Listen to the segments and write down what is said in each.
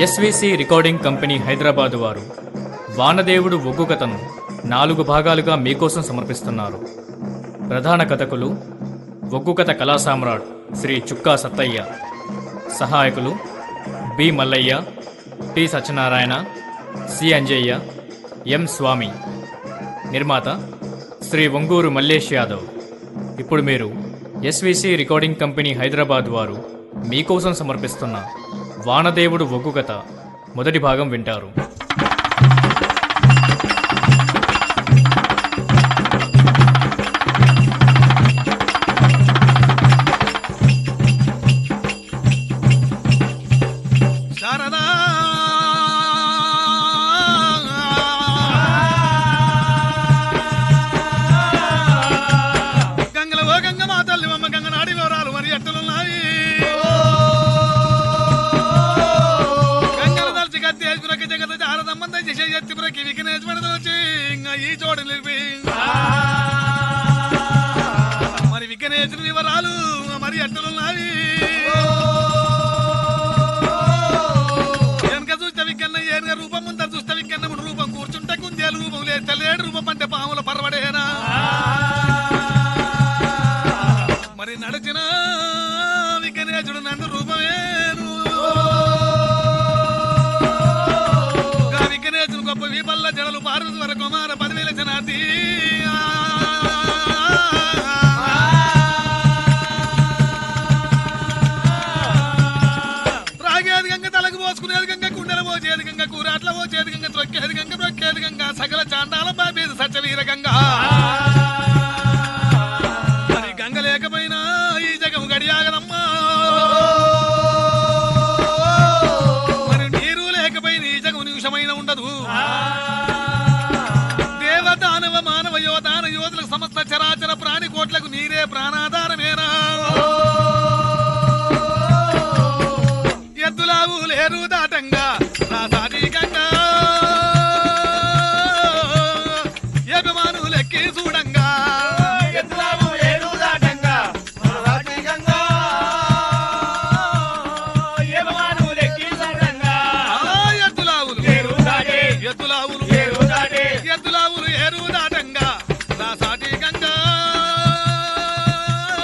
SVC recording company Hyderabad వారు వానదేవుడు ఒగ్గు కథను నాలుగు భాగాలుగా మీకోసం సమర్పిస్తున్నారు ప్రధాన కథకులు ఒగ్గు కథ కళా సామ్రాట్ శ్రీ చుక్కా సత్తయ్య సహాయకులు B Mallaiah T Satyanarayana C Anjaiah M Swamy నిర్మాత శ్రీ ఒంగూరు మల్లేష్ యాదవ్ ఇప్పుడు మీరు ఎస్విసి రికార్డింగ్ కంపెనీ హైదరాబాద్ వారు మీకోసం సమర్పిస్తున్న వానదేవుడు ఒగ్గు కథ మొదటి భాగం వింటారు శారదా గంగల ఓ గంగ మా తల్లి అమ్మ గంగ నాడి వివరాలు మరి ఎట్టలున్నాయి గంగల దర్శి కత్తి వేసుకురకి జగత జారదమ్మంద చేసే ఎత్తి పురకి విఘ్నేశ్వరుడు వచ్చి ఇంకా ఈ చోటు నిలిపి మరి విఘ్నేశ్వరుని వివరాలు మరి ఎట్టలున్నాయి వెనక చూస్తే వికన్న ఏనుగ రూపం ముందర చూస్తే వికన్న ముడు రూపం కూర్చుంటే కుందేలు రూపం లేదు తెల్లేడు రూపం అంటే పాముల పర్వడేనా మరి నడిచిన వికనేజుడు నందు రూపమేను గా వికనేజుడు గొప్ప వీపల్ల జడలు పార్వతి వర కుమార పదివేల జనాతి రాగేది గంగ తలకు పోసుకునేది గంగ కుండెల పోసేది గంగ కూరాట్ల పోసేది గంగ త్రొక్కేది గంగ బ్రొక్కేది గంగ సకల చాండాలం బాబేది సత్యవీర గంగ మరి గంగ లేకపోయినా ఈ జగం గడియాగదమ్మా మరి నీరు లేకపోయినా ఈ జగం నిమిషమైన ఉండదు దేవ దానవ మానవ యోధాన యోధులకు సమస్త చరాచర ప్రాణి కోట్లకు నీరే ప్రాణాధారమేనా ఎద్దులావు లేరు దాటంగా నా సాటి గంగా యజమాను లెక్కి చూడంగా ఎత్తులాము ఏడు దాటంగా మరొకటి గంగా యమమాను లెక్కి దాటంగా ఆ ఎద్దులావులు ఏరు దాటే ఎద్దులావులు ఏరు దాటే ఎద్దులావులు ఏరు దాటంగా నా సాటి గంగా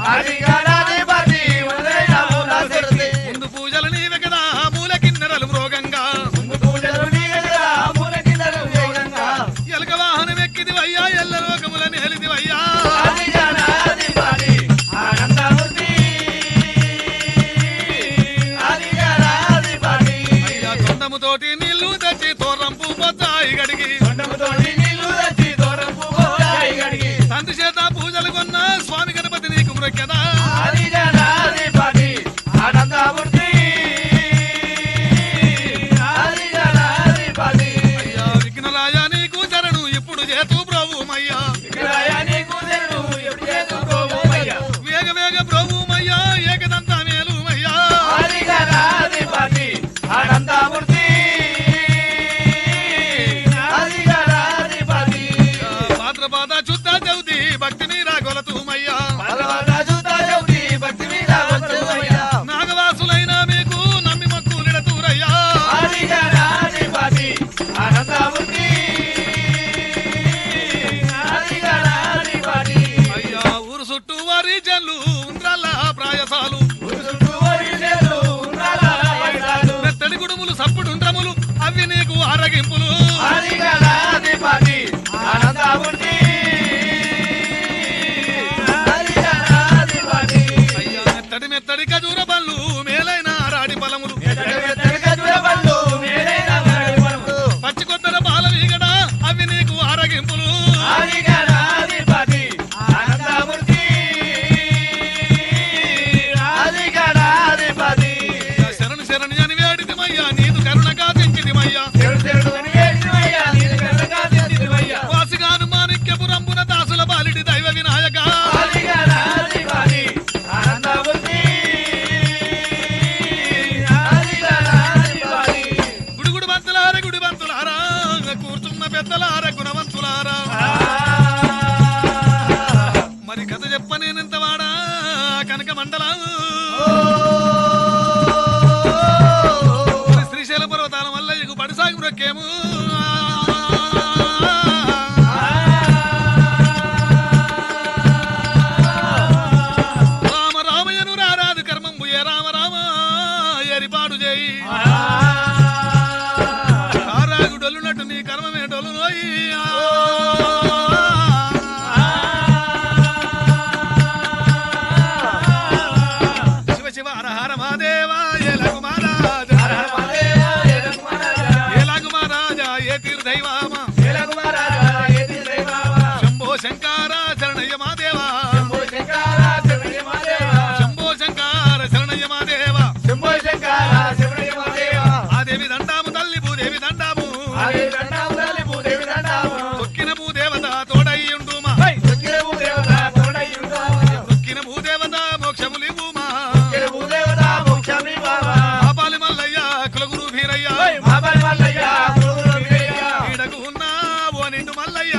అధికారాధిపతి ఉదయము నా శక్తి ముందు పూజలు నీవే కదా మూల కిన్నెరలు మృగంగా ముందు పూజలు నీయగా మూల కిందలు వేగంగా ఎలక వాహనం ఎక్కిదివయ్యా ఎల్ల లోకముల నేలిదివయ్యా అధికారాధిపతి ఆనందమూర్తి అధికారాధిపతి అయ్యా తొండముతోటి నీళ్లు తెచ్చి తోరంపు పొచ్చాయి గడిగి కొండముతోటి నీళ్లు తెచ్చి దూరంపు పోయాయి గడిగి తండ్రి చేత పూజలు కొన్న స్వామి గణపతి నీకు మృక్యదా అధికారాధిపతి ఆనందమూర్తి అధికారాధిపతి అయ్యా విఘ్నరాయ నీకు చరణు ఇప్పుడు చేతు ప్రభుమయ్యా విగ్రహాన్ని కుదరడు ఎప్పుడు చేసుకోబోమయ్యా వేగ వేగ ప్రభుమయ్యా ఏకదంత మేలుమయ్యా అధికారాధిపతి ఆనందమూర్తి అధికారాధిపతి పాత్రపాద చుట్ట చౌతి భక్తిని రాగొలతుమయ్యా భగవంత చూత జ్యోతి భక్తి మీద వచ్చుమయ్యా నాగవాసులైన మీకు నమ్మి మక్కులిడతూరయ్యా అధికారాధిపతి ఆనందమూర్తి అధికారాధిపతి అయ్యా ఊరు చుట్టూ వారి జన్లు ఉండ్రల్ల ప్రాయసాలు చుట్టూ వరిసేలు ఉండాల వైరాలు మెత్తడి గుడుములు సప్పుడుండ్రములు అవి నీకు ఆరగింపులు అధికారాధిపతి ఆనందమూర్తి అధికారాధిపతి అయ్యా మెత్తడి మెత్తడి ఖజూర పళ్ళు మేలైన రాడి ఫలములు ఎత్తడిగజ్జురబళ్ళు మేలైన వాడివరము. పచ్చి కొత్తర పాల వీగడ అవి నీకు ఆరగింపులు అధికారాధిపతి ఆనందమూర్తి అధికారాధిపతి అయ్యా, శరణు శరణు అని వేడిదిమయ్యా నీదు కరుణ కాదించిదిమయ్యా చెడు చెడు అని వేడినవయ్యా, నీది కరుణగా తెచ్చినవయ్యా. వాసిగాను మాణిక్యపురంబున దాసుల బాలిడి దైవ వినాయక అధికారాధిపతి ఆనందమూర్తి అధికారాధిపతి గుడుగుడు బంతులార గుడి బంతులారా కూర్చున్న పెద్దలార గుణవంతులారా మరి కథ చెప్ప నేనెంత వాడా కనక మండల మరి శ్రీశైల పర్వతాల వల్ల ఇగు బడిసాగు బ్రొక్కేము రామ రామయ్యను రారాదు కర్మంబు ఏ రామ రామ ఎరిపాడు చేయి కారాగు డొల్లునట్టు నీ కర్మమే డొల్లు నోయి శివ శివ హర హర మహాదేవ ఏల కుమారాజ ఏల కుమారాజ ఏ తీర్థైవామ శంభో శంకర శరణయ్య మహాదేవ శంభో శంకర శరణయ్య మహాదేవ ఆ దేవి దండాము తల్లి భూదేవి దండాము తొక్కిన భూదేవత తోడయ్యుండుమా తొక్కిన భూదేవత మోక్షములివ్వుమా పాపాలి మల్లయ్య కులగురు భీరయ్య ఈడకు ఉన్న ఓ నిండు మల్లయ్య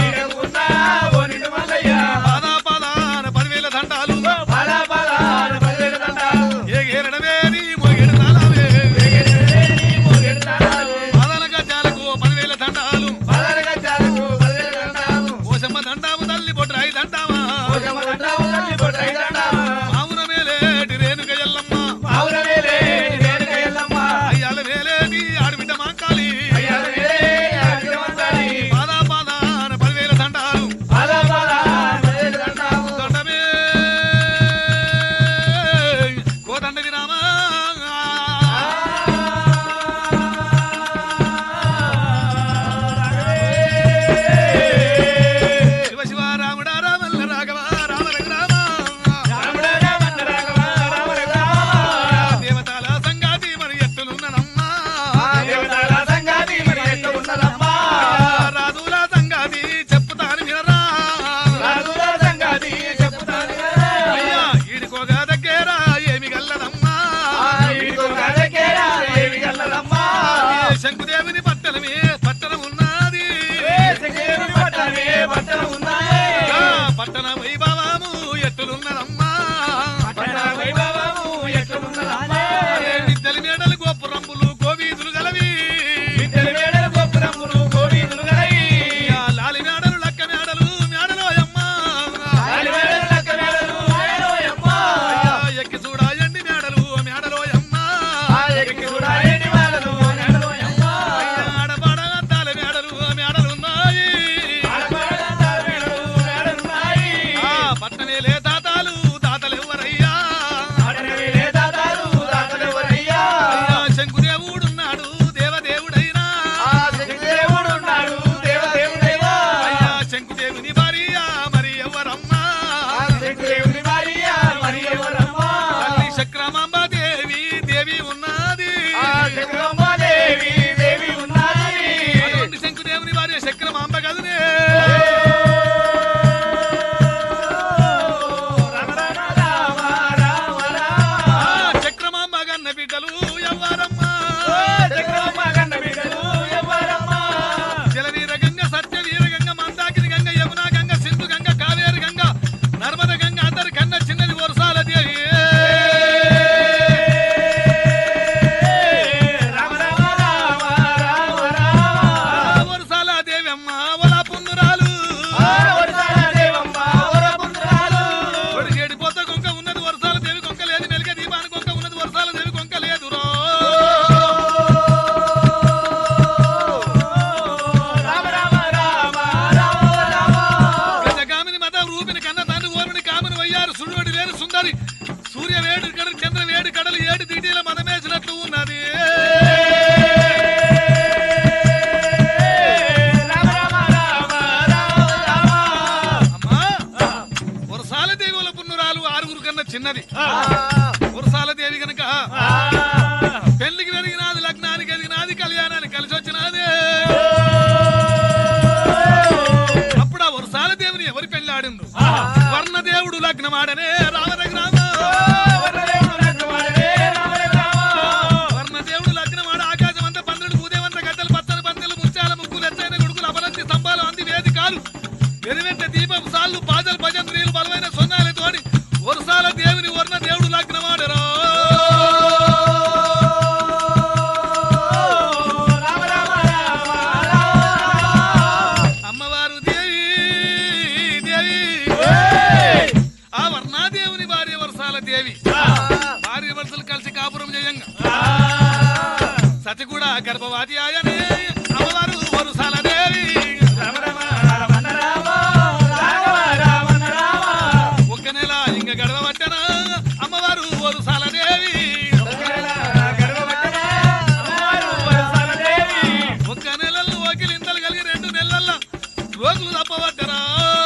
పాదా పాదాన పదివేల దండాలు ఏ ఏరడవేరి మోగేడు తాళావే పాదాల గజాలకు పదివేల దండాలు ఓసమ్మ దండాము తల్లి బొడ్రాయి దండామా మామున మేలేటి రేణుక ఎల్లమ్మ అయ్యాల వేలేటి ఆడబిడ్డ మాంకాలి పాదా పాదాన పదివేల దండాలు దండమే కోదండ విరామా శివ శివ రాముడా రామల్ల రాఘవ రామ రఘురామ దేవతల సంగాతి మరి ఎత్తులున్ననమ్మా రాజుల సంగాతి చెప్పుతాను వినరా అయ్యా ఈడుకోగా దగ్గర ఏమి గల్లదమ్మా ఏ శంకుదేవిని పట్టణమే పట్టణం ఉన్నది ఆ, పట్టణ వైభవము ఎత్తులున్నదమ్మా అరే విద్యల మేడలు గోపురంబులు గోవీధులు గలవి ఆ, లాలి మేడలు లక్క మేడలు మేడలోయమ్మా వరుసాల దేవి ఒక్క నెల ఇంక గడవబట్టనా అమ్మవారు వరుసాల దేవి ఒక్క నెలల్లో వకిలింతలు కలిగి రెండు నెలల్లో రోజులు తప్పబట్టరా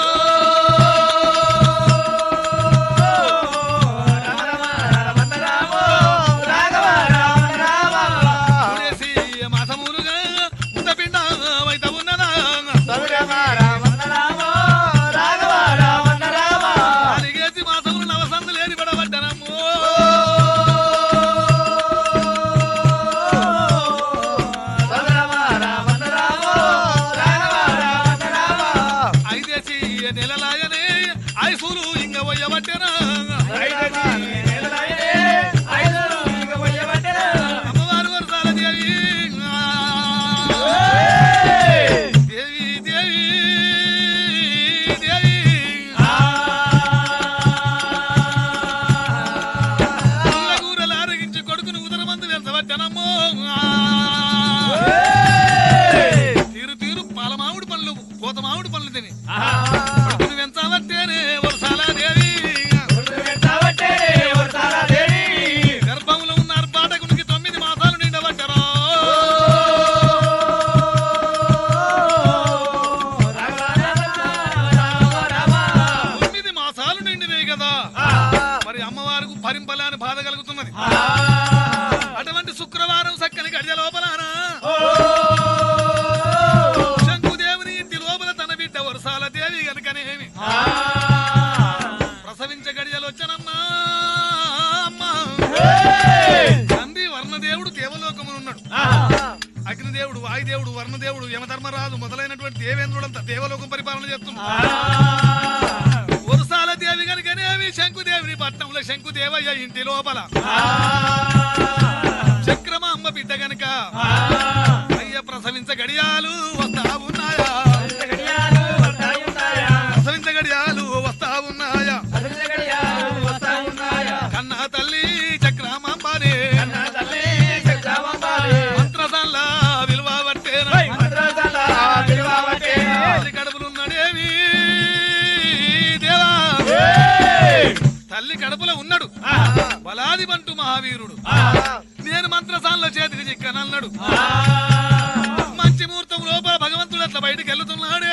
చూడేసి మాసములుగా ముందపిండ వైత ఉన్నదా అలిగేసి మాసములు నవసందు లేని పడబడ్డనమ్మో ఐదేసి నెలలాయనే ఐసూలు ఇంక పోయబట్టెనా అమ్మవారు వరసాల దేవి దేవి దేవి దేవి కూరలు ఆరగించి కొడుకును ఉదరమందు వెళ్తబట్టనమ్మో తీరు తీరు పాల మామిడి పనులు కోత మామిడి పనులు తిని కొడుకును వెంచబట్టేనే వరసాల దేవి గర్భంలో ఉన్న అర్బాటకునికి తొమ్మిది మాసాలు నిండబట్టరా తొమ్మిది మాసాలు నిండినాయి కదా మరి అమ్మవారికి భరింపలేని బాధ కలుగుతున్నది అటువంటి శుక్రవారం చక్కని గడియ లోపలానా శంకుదేవుని ఇంటి లోపల తన బిడ్డ వరసాల దేవి గనుకనేమి ప్రసవించ గడియలు వచ్చనమ్మా అమ్మా తండ్రి వర్ణదేవుడు దేవలోకమునున్నాడు అగ్నిదేవుడు వాయుదేవుడు వర్ణదేవుడు యమధర్మరాజు మొదలైనటువంటి దేవేంద్రుడంతా దేవలోకం పరిపాలన చేస్తున్నాడు వరుసాల దేవి కనుకనేమి శంకుదేవిని పట్నంలో శంకుదేవయ్య ఇంటి లోపల చక్రమ అమ్మ బిడ్డ గనక అయ్య ప్రసవించ గడియాలు వస్తా ఉన్నాయా ప్రసవించ గడియాలు వస్తా ఉన్నాయా కన్నా తల్లి చక్రమాంబానే మంత్రసల్లా విలువ పట్టేనా తల్లి కడుపులున్నాడేమి దేవా తల్లి కడుపులో ఉన్నాడు బలాది బంటు మహావీరుడు నేను మంత్రసాల్లో చేతికి చిక్కనన్నాడు మంచి ముహూర్తం లోపల భగవంతుడు అట్లా బయటికి వెళ్తున్నాడే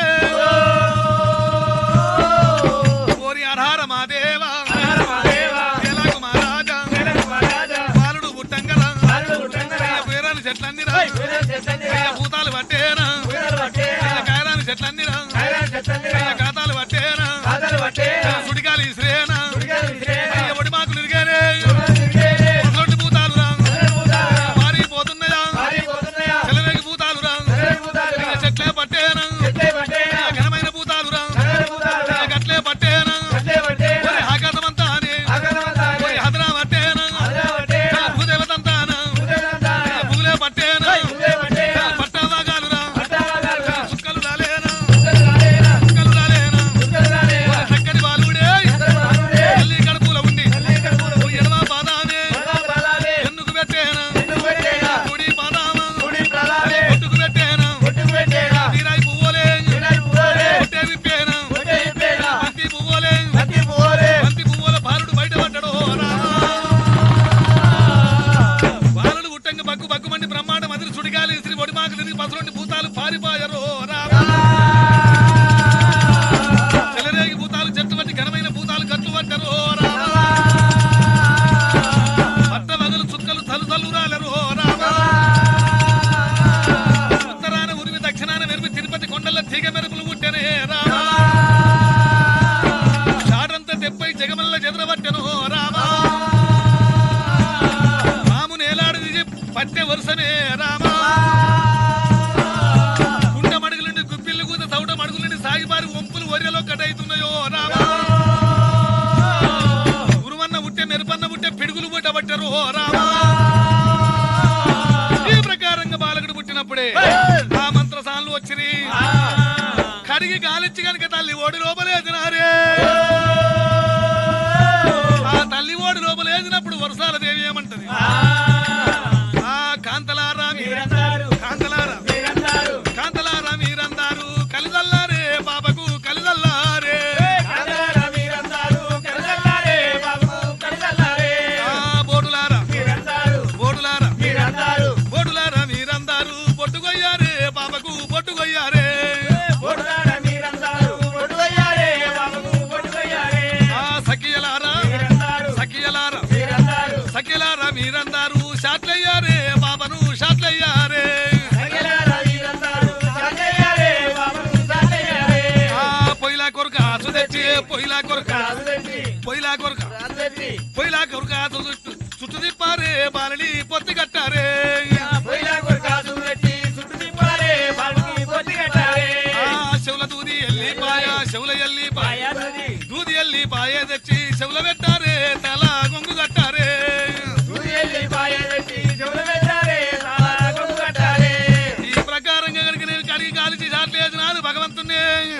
ఓరి ఆధార మా దేవా ఎలాగు మా రాజా బాలుడు పుట్టంగరా పేరాని చెట్లన్నీరా అయ్య భూతాలు పట్టేనా అయ్య కాయరాని చెట్లన్నీరా అయ్య ఖాతాలు పట్టేనా అయ్య సుడిగాలి ఇసిరేనా అయ్య ఒడిమాకులు ఇరిగానే ముసలొంటి భూతాలు రా మారిపోతున్నాయా చెలవేగి భూతాలు రా అయ్య చెట్లే పట్టేనా అయ్య ఘనమైన భూతాలు రా అయ్య గట్లే పట్టేనా ఒరి ఆకాశమంతా అని ఒరి హదరా పట్టేనా అయ్య భూదేవతంతానా అయ్య భూలే పట్టేనా అయ్య పట్టాభాగాలు రా అయ్య సుక్కలు రాలేనా సుక్కలు రాలేనా ఒరి చక్కని బాలుడే తల్లి కడుపులో ఉండి ఓ ఎడమ పాదామే ఎన్నుకు పెట్టేనా కుడి పాదామా ఒట్టుకు పెట్టేనా తీరాయి పువ్వులే ఒట్టే విప్పేనా బంతి పువ్వులే బంతి పువ్వుల బాలుడు బయట పడ్డాడు బాలుడు ఉట్టంగా బగ్గు బగ్గు మండి బ్రహ్మాండ మదిరి సుడిగాలి శ్రీ ఒడిమాకు తిరిగి పసరుండి భూతాలు పారిపోయారు చెలరేగి భూతాలు చెట్టు వంటి ఘనమైన భూతాలు కట్లు పడ్డారు పట్ట వగలు చుక్కలు తలు తలు రాలరు ఉత్తరాన ఉరిమి దక్షిణాన మెరిమి తిరుపతి కొండల తీగ మెరుపులు పుట్టెనే రామా షాడంత తెప్పై జగమల్ల చెదరబట్టెను రామా రాము నేలాడు దిగి పట్టె వరుసనే రామా కుండ మడుగుల నుండి గుప్పిళ్ళు కూత తౌట మడుగుల నుండి సాగిబారి వంపులు ఒర్రెలో కట్టయితున్నాయో రామా గురువన్న పుట్టే మెరుపన్న పుట్టే పిడుగులు పుట్టబట్టరు రామా ఈ ప్రకారంగా బాలకుడు పుట్టినప్పుడే ఆ మంత్రసాన్లు వచ్చిరి కడిగి గాలిచ్చి గనక తల్లి ఓడి లోపలేదినారే ఆ తల్లి ఓడి లోపలేదినప్పుడు వరసాల దేవి ఏమంటది ఆ కాంతలారా మీరు కాంతలారా కాంతలారా పొయ్యిలా కొరక పొయ్యిలా కొరక పొయ్యిలా కొరక చుట్టూ చుట్టూ తిప్పారే బాలని పొత్తి కట్టారే ఆ చెవుల దూది ఎల్లి పాయ చెవుల ఎల్లి పాయ దూది ఎల్లి పాయ తెచ్చి చెవుల పెట్టారే తల గొంగు కట్టారే ఈ ప్రకారంగా కనుక నేను కడిగి కాలిచి చాట్లేసినాను భగవంతుణ్ణి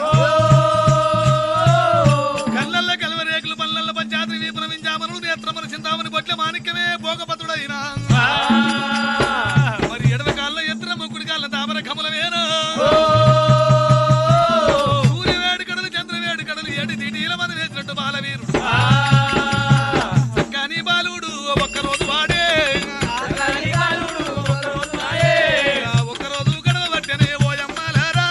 కళ్ళల్ల కలవ రేకులు పల్లల్ల పంచాయతీ వీపున వింజామనుడు నేత్రమన చింతామని బొట్ల మాణిక్యమే భోగపతుడైనా మరి ఎడవ కాళ్ళ ఎత్తున ముక్కుడి కాళ్ళ తామర కమలమేనా సూర్యవేడు కడలు చంద్రవేడు కడలు ఏడు తిటీల మంది వేసినట్టు బాలవీరుడు కానీ బాలుడు ఒక్కరోజు వాడే ఒక్కరోజు గడవ పట్టనే ఓయమ్మలారా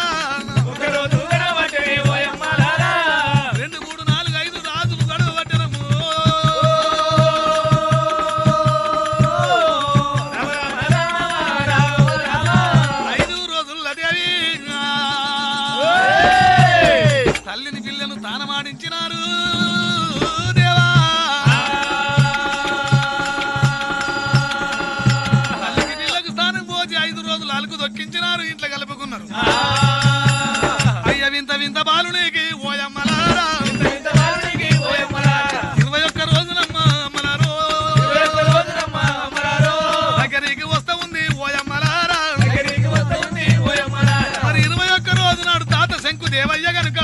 రెండు మూడు నాలుగు ఐదు రాజులు గడవ పట్టనము ఐదు రోజుల దేవి తల్లిని పిల్లను తానమాడించినారు దేవా తల్లికి పిల్లకు స్థానం పోసి ఐదు రోజులు అలుకు దొక్కించినారు ఇంట్లో కలుపుకున్నారు అయ్య వింత వింత బాలునికి ఓయమ్మలారా ఇరవై ఒక్క రోజులమ్మ అమ్మలారో దగ్గరికి వస్తా ఉంది ఓయమ్మలారా మరి ఇరవై ఒక్క రోజు నాడు తాత శంకు దేవయ్య గనుక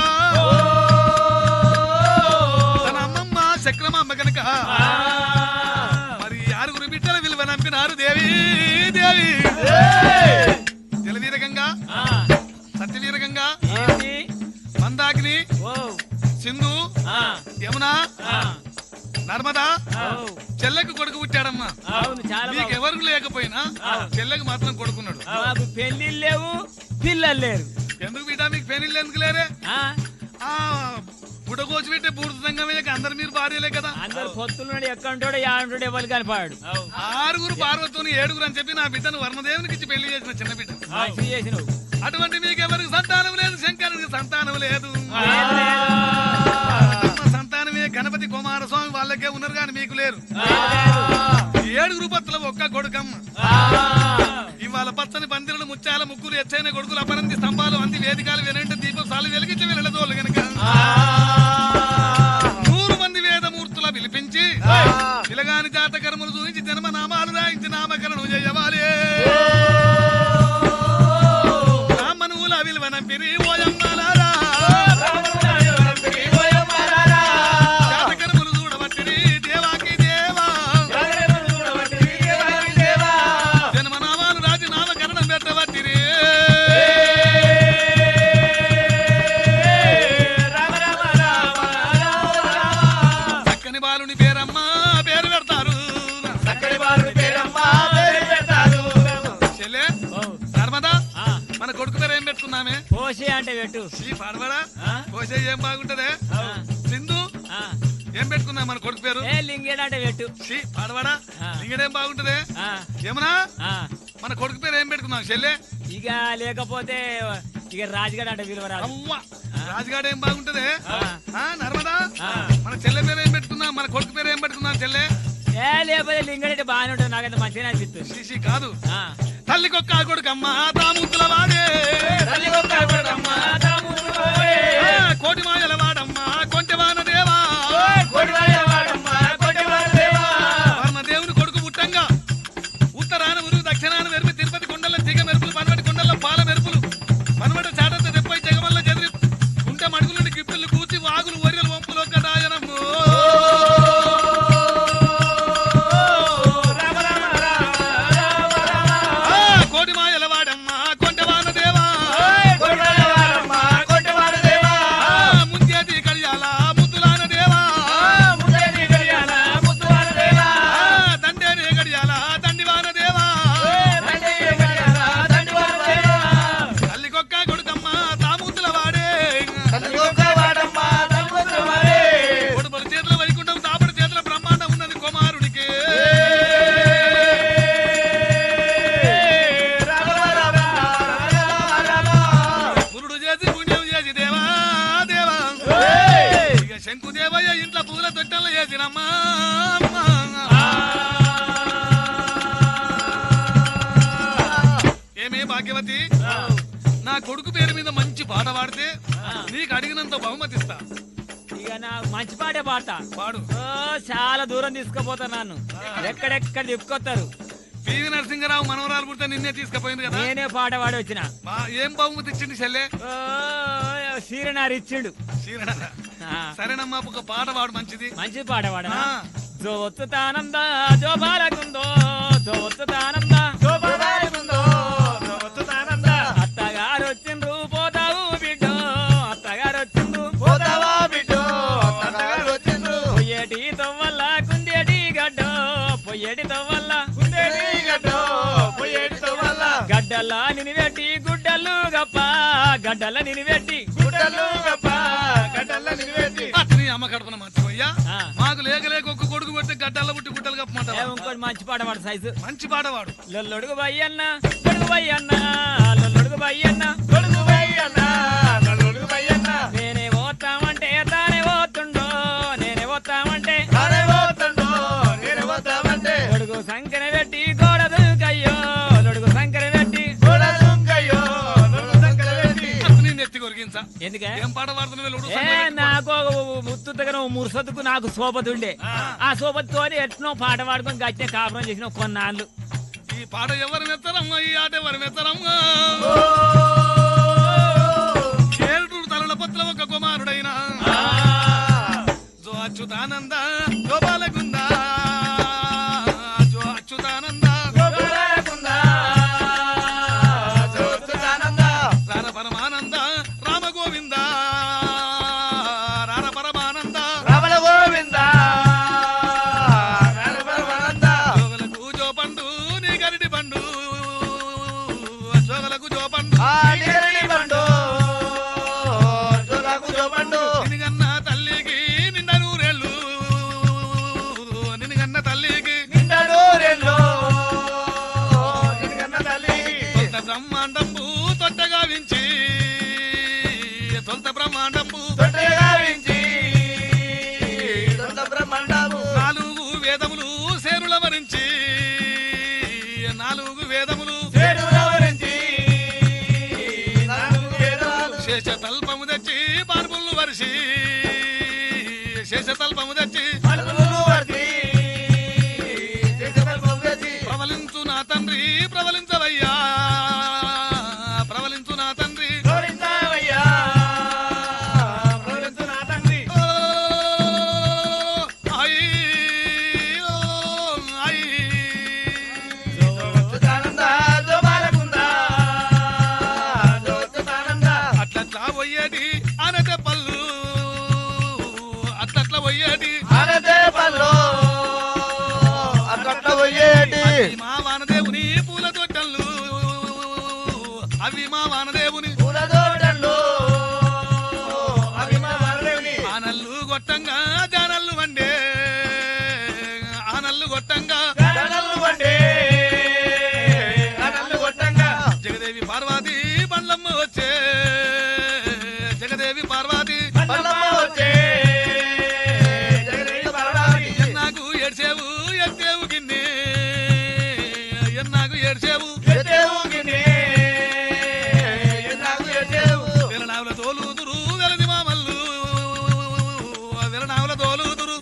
తన అమ్మమ్మ చక్రమమ్మ గనుక మరి ఆరుగురు బిడ్డల విలువ నంపినారు దేవి దేవి జలవీరగంగా సత్యవీరగంగా మందాకిని సింధు యమున నర్మదా చెల్లెకు కొడుకు పుట్టాడమ్మా అవును చాలా మీకు ఎవరికి లేకపోయినా చెల్లెకు మాత్రం కొడుకున్నాడు మాకు పెళ్లిళ్ళు లేవు పిల్లలు లేరు ఎందుకు బిడ్డ మీకు పెళ్లిళ్ళు ఎందుకు లేరే ఆ ఆ బుడగోచి పెట్టే బూడిద సంగమయ్యక అందరు మీరు భార్యలే కదా అందరు పొత్తులున్నాడు ఎక్కడుంటాడు యాడుంటాడు ఎవరు కనపాడు ఆరుగురు పార్వతోని ఏడుగురు అని చెప్పి నా బిడ్డను వర్మదేవునికి ఇచ్చి పెళ్లి చేసిన చిన్న బిడ్డ మంచి చేసినావు అటువంటి మీకు ఎవరికి సంతానం లేదు శంకరునికి సంతానం లేదు లేదు, లేదు. అమ్మ సంతానమే గణపతి కుమారస్వామి వాళ్ళకే ఉన్నారు కానీ మీకు లేరు ఏడుగురు పత్తుల ఒక్క కొడుకమ్మ ఇవాళ పచ్చని పందిరులు ముత్యాల ముగ్గురు ఎచ్చైన కొడుకులు అపరంతి స్తంభాలు అంది వేదికలు వెనంటే దీపం సాలు వెలిగించి వెళ్ళదోళ్ళు గనక నూరు మంది వేదమూర్తుల పిలిపించి పిలగాని జాతకర్మలు చూపించి జన్మ నామాలు రాయించి నామకరణం చేయవాలి బ్రాహ్మణుల విలువనంపిరి ఓయమ్మలారా జాతకర్మలు చూడబట్టిరి దేవాకి దేవా జన్మ నామాలు రాజు నామకరణం పెట్టబట్టిరి చక్కని బాలుని పేరమ్మ పేరు పెడతారు చెల్లె నర్మదా ఆ, మన కొడుకు పేరు ఏం పెట్టుకున్నామే పోసే అంటే పెట్టు శ్రీ పాడబడా ఆ? కోసే ఏం బాగుంటదే ఆ, సింధు ఆ. ఏం పెట్టుకున్నా మన కొడుకు పేరు ఏ లింగేడు అంటే పెట్టు శ్రీ పాడబడా ఆ. ఇంకడేం బాగుంటదే ఆ, ఏమన్నా ఆ. మన కొడుకు పేరు ఏం పెట్టుకున్నాం చెల్లె ఇక లేకపోతే ఇక రాజుగాడు అంటే విలువ రాదు అవ్వ రాజుగాడు ఏం బాగుంటదే ఆ. ఆ నర్మదా ఆ. మన చెల్లె పేరు ఏం పెట్టుకున్నాం మన కొడుకు పేరు ఏం పెట్టుకున్నాం చెల్లె ఏ లేకపోతే లింగడంటే బాగానే ఉంటుంది నాకంత మంచిగా అనిపిస్తుంది శ్రీ కాదు ఆ. తల్లికొక్క కొడుకమ్మ తాముద్దుల వాడే ఆ, కోటి మాయల వాడమ్మ కొంటె వాన దేవా దేవుని కొడుకు పుట్టంగా ఉత్తరాన ఉరుగు దక్షిణాన మెరుపు తిరుపతి కొండల తీగ మెరుపులు పనవటి కొండల పాల మెరుపులు పనవట చాటంత దెప్పై జగమల్ల చెదిరి కుంట మడుగుల నుండి గిప్పిళ్ళు కూచి వాగులు ఒరియలు వంపులు ఒక్క రాయనము ఆ, కోటి మాయల వాడమ్మ కొంటె వాన దేవా పోయే ఇంట్లో పూల తొట్టెల్లో వేసినమ్మా ఏమే భాగ్యవతి నా కొడుకు పేరు మీద మంచి పాట పాడితే నీకు అడిగినంత బహుమతి ఇస్తా ఇక నా మంచి పాటే పాడతా పాడు ఓ చాలా దూరం తీసుకుపోతా నన్ను ఎక్కడెక్కడ తిప్పుకొస్తారు పివి నరసింహరావు మనవరాలు పుడితే నిన్నే తీసుకుపోయింది కదా నేనే పాట పాడి వచ్చిన మా ఏం బహుమతి ఇచ్చింది చెల్లె ఓ సీరనారు ఇచ్చిండు చీరడ ఆ, సరేనమ్మా ఒక పాట పాడు మంచిది మంచి పాట పాడనా ఆ. జోత్తుతానంద జో బాలకుందో జోత్తుతానంద అత్తగారు వచ్చిండ్రు పోతావు బిడ్డో అత్తగారు వచ్చిండ్రు పొయ్యేటి తవ్వల్ల కుందేటి గడ్డ పొయ్యేటి తవ్వల్ల గడ్డల్లా నినివెట్టి గుడ్డలు గప్ప గడ్డల నినివెట్టి అతని అమ్మ కడుపున మర్చిపోయ్యా ఆ. మాకు లేక లేక ఒక్క కొడుకు పెట్టి గడ్డల్ల పుట్టి గుడ్డలు ఏ, కప్పమంటావా ఇంకోటి మంచి పాట పాడు సైజు మంచి పాట వాడు లొల్లొడుగు బయ్యన్న లొడుగు బయ్యన్న లొల్లొడుగు బయ్యన్న నేనే పోతామంటే తానే పోతుండో నేనే పోతామంటే లొడుగు సంకన పెట్టి గోడ దూకయ్యో లొడుగు సంకన పెట్టి అతని నెత్తి కొరిగించా ఎందుకే ఏం పాట పాడుతున్నావు వీళ్ళు ఏ నాకు ముత్తుగా మురుసతుకు నాకు సోపతి ఉండే ఆ సోపతితో ఎట్నో పాట పాడుకొని గట్టే కాపురం చేసిన కొన్నాళ్ళు ఈ పాట ఎవరు మెత్తరమ్మా ఈ ఆట ఎవరు మెత్తరమ్మా ఏడుగురు తలల పత్ర ఒక కుమారుడైన జో అచ్యుతానంద గోపాలకుంద జో అచ్యుతానంద రార పరమానంద రామ గోవింద రార పరమానంద జోగలకు జో పండు నీ గరిటి పండు జోగలకు జో పండు నిన్నుగన్న తల్లికి నిండ నూరేళ్ళు నిన్నుగన్న తల్లికి తొంత బ్రహ్మాండంబు తొట్టగా వించి తొంత బ్రహ్మాండంబు నాలుగు వేదములు సేరుల వరించి నాలుగు వేదములు శేష తల్పము తెచ్చి పార్పులు వరిసి శేష తల్పము తెచ్చి ప్రవలించు నా తండ్రి ప్రవలించవయ్యా ప్రవలించు నా తండ్రి ఓ, అయ్, ఓ, అయ్. అట్లట్లా పోయేది అనతే పళ్ళు అట్లట్లా పోయేది అవి మా వానదేవుని పూల తొట్టెళ్ళు అవి మా వానదేవుని ఆనల్లు గొట్టంగా జానల్లు వండే ఆనల్లు గొట్టంగా జగదేవి పార్వతి బండ్లమ్మ వచ్చే జగదేవి పార్వతి ఎన్నాకు ఏడ్చేవు ఎత్తేవు గిన్నె ఎన్నాకు ఏడ్చేవు వెలనావుల తోలుదురు వెలది మామల్లు వెలనావుల తోలుదురు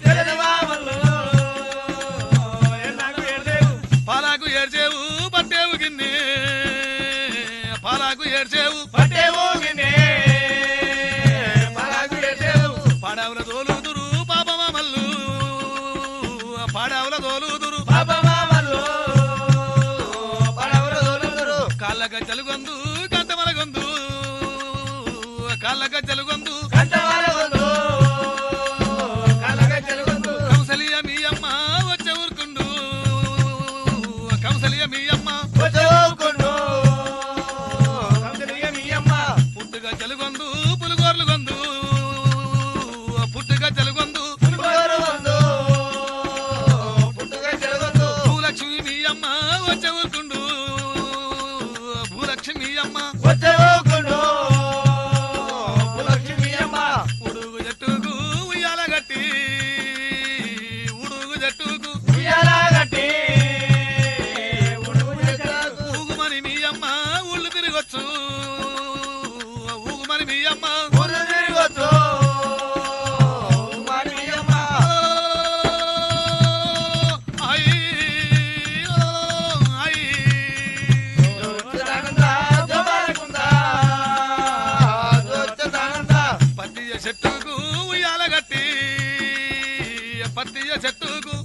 పాలాకు ఏడ్చేవు పట్టేవు గిన్నె పాలాకు ఏడ్చేవు పాడావుల తోలుదురు పాప మామల్లు పాడావుల తోలుదురు కాళ్ళ గజ్జలు గొందు గంటమల గొందు కాళ్ళ గజ్జలు గొందు కౌసలియ మీ అమ్మ వచ్చే ఊరుకుండు కౌసలియ మీ అమ్మ పుట్టుగా చెలుగొందు పులుగోర్లు గొందు పుట్టుగా చెలుగొందు భూలక్ష్మి మీ అమ్మ వచ్చే ఊరుకుండు భూలక్ష్మి మీ అమ్మ ఉడుగు జట్టుకు ఉయ్యాల గట్టి ఊగుమని మీ అమ్మ ఊరు తిరగొచ్చు. మరి మీ అమ్మ దొచ్చదానందా, జోబాలకుందా. దొచ్చదానందా. పత్తియ చెట్టుకు ఉయ్యాల గట్టి పత్తియ చెట్టుకు